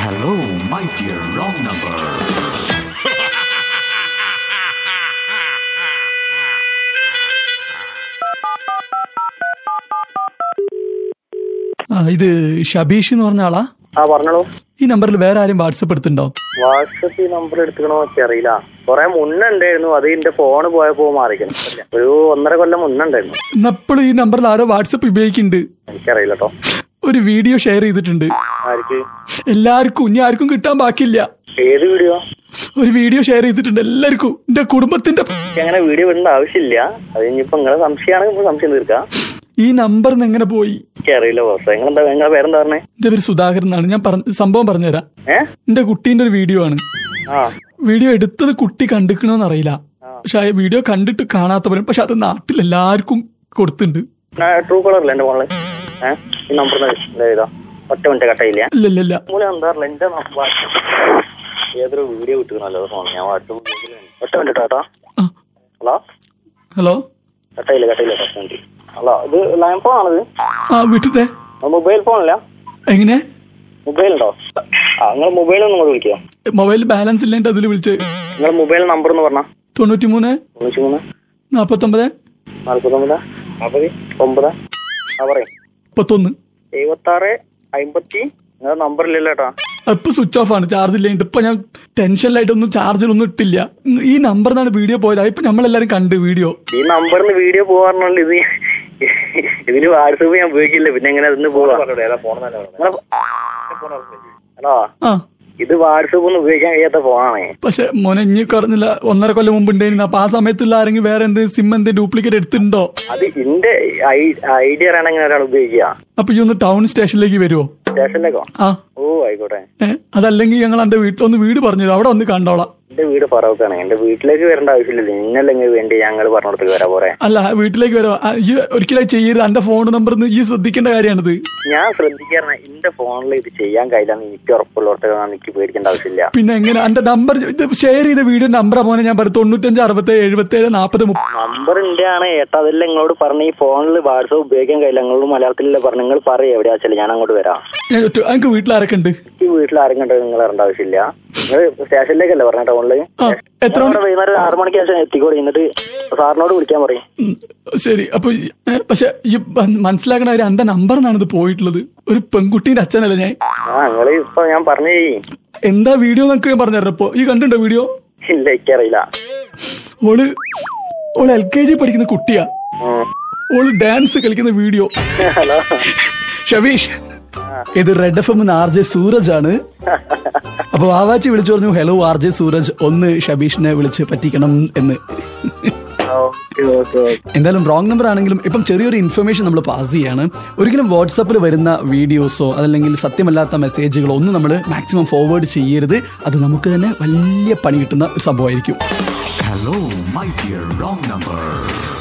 Hello, my dear wrong number. ആ ഇത് ഷബീഷ് എന്ന് പറഞ്ഞ ആളാ ആ പറഞ്ഞോളൂ ഈ നമ്പറിൽ വേറെ ആരും വാട്സപ്പ് എടുത്തിട്ടുണ്ടോ വാട്സപ്പ് ഈ നമ്പർ എടുക്കണോ എനിക്ക് അറിയില്ല കൊറേ മുന്നേ ഉണ്ടായിരുന്നു അത് എന്റെ ഫോണ് പോയപ്പോ മാറിക്കണം ഒരു ഒന്നര കൊല്ലം മുന്നേ ഉണ്ടായിരുന്നു ഇന്നപ്പോഴും ഈ നമ്പറിൽ ആരോ വാട്സപ്പ് ഉപയോഗിക്കുന്നുണ്ട് എനിക്കറിയില്ല കേട്ടോ ഒരു വീഡിയോ ഷെയർ ചെയ്തിട്ടുണ്ട് ആർക്ക് എല്ലാവർക്കും ഇനി ആർക്കും കിട്ടാൻ ബാക്കിയില്ല ഏത് വീഡിയോ ഒരു വീഡിയോ ഷെയർ ചെയ്തിട്ടുണ്ട് എല്ലാവർക്കും എന്റെ കുടുംബത്തിന്റെ എനിക്ക് അങ്ങനെ വീഡിയോ വിടേണ്ട ആവശ്യമില്ല അത് ഇനിയിപ്പോ നിങ്ങളെ സംശയമാണെങ്കിൽ നമുക്ക് സംശയം തീർക്കാം ഈ നമ്പർ എങ്ങനെ പോയി എനിക്കറിയില്ല ബോസ് നിങ്ങളെന്താ നിങ്ങളെ പേരെന്താ പറഞ്ഞേ എന്റെ പേര് സുധാകരൻ എന്നാണ് ഞാൻ പറഞ്ഞ സംഭവം പറഞ്ഞുതരാം ഏ എന്റെ കുട്ടീന്റെ ഒരു വീഡിയോ ആണ് ആ വീഡിയോ എടുത്തത് കുട്ടി കണ്ടിക്കണോന്ന് അറിയില്ല പക്ഷെ ആ വീഡിയോ കണ്ടിട്ട് കാണാത്ത പോലെ പക്ഷെ അത് നാട്ടിൽ എല്ലാവർക്കും കൊടുത്തിട്ടുണ്ട് ട്രൂ കളറില്ല എന്റെ ഫോണില് ഏ ഈ നമ്പർ ഇതാ ഒറ്റ മിനിറ്റ് കട്ടയില്ല ഇല്ല ഇല്ല ഇല്ല മൂലം എന്താ അറിയില്ല എന്റെ നമ്പർ ഏതൊരു വീഡിയോ കിട്ടുന്നല്ലോ ഫോൺ ഞാൻ വാട്സപ്പ് ഒറ്റ മിനിറ്റ് കേട്ടോ ആ, ഹലോ ഹലോ കട്ടയില്ല കട്ടയില്ല ഒറ്റ മിനിറ്റ് ഹലോ ഇത് ലൈൻ ഫോൺ ആണത് ആ വീട്ടിലത്തെ മൊബൈൽ ഫോണല്ല എങ്ങനെ മൊബൈൽ ഉണ്ടോ ആ നിങ്ങൾ മൊബൈൽ ഒന്ന് ഇങ്ങോട്ട് വിളിക്കുക മൊബൈൽ ബാലൻസ് ഇല്ലാണ്ട് അതിൽ വിളിച്ച് നിങ്ങൾ മൊബൈൽ നമ്പർ എന്ന് പറഞ്ഞാ തൊണ്ണൂറ്റി മൂന്ന് തൊണ്ണൂറ്റി മൂന്ന് നാപ്പത്തൊമ്പത് നാൽപ്പത്തൊമ്പത് നാൽപ്പത് ഒമ്പത് ആ പറയും മുപ്പത്തൊന്ന് എഴുപത്തി ആറ് അമ്പത്തി നിങ്ങളുടെ നമ്പർ ഇല്ലല്ലോ കേട്ടോ ഇപ്പൊ സ്വിച്ച് ഓഫ് ആണ് ചാർജ് ഇല്ലാണ്ട് ഇപ്പൊ ഞാൻ ടെൻഷനിലായിട്ടൊന്നും ചാർജിലൊന്നും ഇട്ടില്ല ഈ നമ്പർ നിന്നാണ് വീഡിയോ പോയത് ഇപ്പൊ നമ്മളെല്ലാരും കണ്ട് വീഡിയോ ഈ നമ്പറിന് വീഡിയോ പോകാറുണ്ട് ഇത് ഇതിന് വാട്സപ്പ് ഞാൻ ഉപയോഗിക്കില്ല പിന്നെ എങ്ങനെ അതിന് പോവാ ഹലോ ആ ഇത് വാട്സപ്പ് ഒന്നും ഉപയോഗിക്കാൻ കഴിയാത്ത ഫോണാണ് പക്ഷെ മോനെ ഇനി പറഞ്ഞില്ല ഒന്നര കൊല്ലം മുമ്പ് ഉണ്ടായിരുന്നു അപ്പൊ ആ സമയത്തുള്ള ആരെങ്കിലും വേറെ എന്ത് സിം എന്ത് ഡ്യൂപ്ലിക്കേറ്റ് എടുത്തിട്ടുണ്ടോ അത് ഇന്റെ ഐഡിയ അറിയണം എങ്ങനെ ഒരാൾ ഉപയോഗിക്കുക അപ്പൊ ഈ ഒന്ന് ടൗൺ സ്റ്റേഷനിലേക്ക് വരുമോ സ്റ്റേഷനിലേക്കോ ആ ഓ ആയിക്കോട്ടെ ഏ അതല്ലെങ്കിൽ ഞങ്ങൾ എന്റെ വീട്ടിൽ ഒന്ന് വീട് പറഞ്ഞു തരും അവിടെ ഒന്ന് കണ്ടോളാം എന്റെ വീട് പറവക്കാണ് എന്റെ വീട്ടിലേക്ക് വരേണ്ട ആവശ്യമില്ല നിന്നല്ലെങ്കിൽ വേണ്ടി ഞങ്ങൾ പറഞ്ഞിടത്തേക്ക് വരാ പോരെ അല്ല വീട്ടിലേക്ക് വരാം ആ, ഈ ഒരിക്കലും ചെയ്യരുത് എന്റെ ഫോൺ നമ്പർ ഈ ശ്രദ്ധിക്കേണ്ട കാര്യമാണിത് ഞാൻ ശ്രദ്ധിക്കാറുണ്ട് എന്റെ ഫോണിൽ ഇത് ചെയ്യാൻ കഴിയില്ല എനിക്ക് ഉറപ്പുള്ളിടത്തേക്ക് എനിക്ക് പേടിക്കേണ്ട ആവശ്യമില്ല പിന്നെ എങ്ങനെ എന്റെ നമ്പർ ഇത് ഷെയർ ചെയ്ത വീഡിയോ നമ്പറാ മോനെ ഞാൻ പറയും തൊണ്ണൂറ്റഞ്ച് അറുപത്തേഴ് എഴുപത്തേഴ് നാൽപ്പത് മുപ്പത് നമ്പർ എന്റെ ആണ് ഏട്ടാ അതല്ല നിങ്ങളോട് പറഞ്ഞ ഈ ഫോണിൽ വാട്സപ്പ് ഉപയോഗിക്കാൻ കഴിയില്ല നിങ്ങളോട് മലയാളത്തിലല്ലേ പറഞ്ഞു നിങ്ങൾ പറയും എവിടെയാ വെച്ചാൽ ഞാൻ അങ്ങോട്ട് വരാം എനിക്ക് വീട്ടിലാരൊക്കെ ഉണ്ട് എനിക്ക് വീട്ടിൽ ആരും കണ്ടത് നിങ്ങൾ വരേണ്ട ആവശ്യമില്ല നിങ്ങൾ സ്റ്റേഷനിലേക്കല്ലേ പറഞ്ഞ ടൗണില് ആ എത്ര മണി വൈകുന്നേരം ആറു മണിക്ക് ശേഷം എത്തിക്കോളി എന്നിട്ട് സാറിനോട് വിളിക്കാൻ പറയും ഉം, ശരി അപ്പൊ ഈ- ഏ, പക്ഷെ ഈ ബ- മനസ്സിലാക്കണ കാര്യം എന്റെ നമ്പർ എന്നാണ് ഇത് പോയിട്ടുള്ളത് ഒരു പെൺകുട്ടീന്റെ അച്ഛനല്ല ഞാൻ ആ നിങ്ങൾ ഇപ്പൊ ഞാൻ പറഞ്ഞേ എന്താ വീഡിയോ എന്നൊക്കെ ഞാൻ പറഞ്ഞുതരാം ഇപ്പൊ ഈ കണ്ടിട്ടുണ്ടോ വീഡിയോ ഇല്ല എനിക്കറിയില്ല ഓള് ഓള് എൽ കെ ജി പഠിക്കുന്ന കുട്ടിയാ ഉം. ഓള് ഡാൻസ് കളിക്കുന്ന വീഡിയോ ഹലോ ഷബീഷ് ഇത് red F M R J Sooraj ആണ് അപ്പൊ വാവാച്ചി വിളിച്ചു പറഞ്ഞു ഹലോ ആർ ജെ സൂരജ് ഒന്ന് ഷബീഷിനെ വിളിച്ച് പറ്റിക്കണം എന്ന് ഓക്കെ ഓക്കെ ഓക്കെ എന്തായാലും റോങ് നമ്പർ ആണെങ്കിലും ഇപ്പം ചെറിയൊരു ഇൻഫർമേഷൻ നമ്മൾ പാസ് ചെയ്യാണ് ഒരിക്കലും വാട്സപ്പിൽ വരുന്ന വീഡിയോസോ അതല്ലെങ്കിൽ സത്യമല്ലാത്ത മെസ്സേജുകളോ ഒന്നും നമ്മൾ മാക്സിമം ഫോർവേഡ് ചെയ്യരുത് അത് നമുക്ക് തന്നെ വലിയ പണി കിട്ടുന്ന ഒരു സംഭവമായിരിക്കും Hello, my dear wrong number.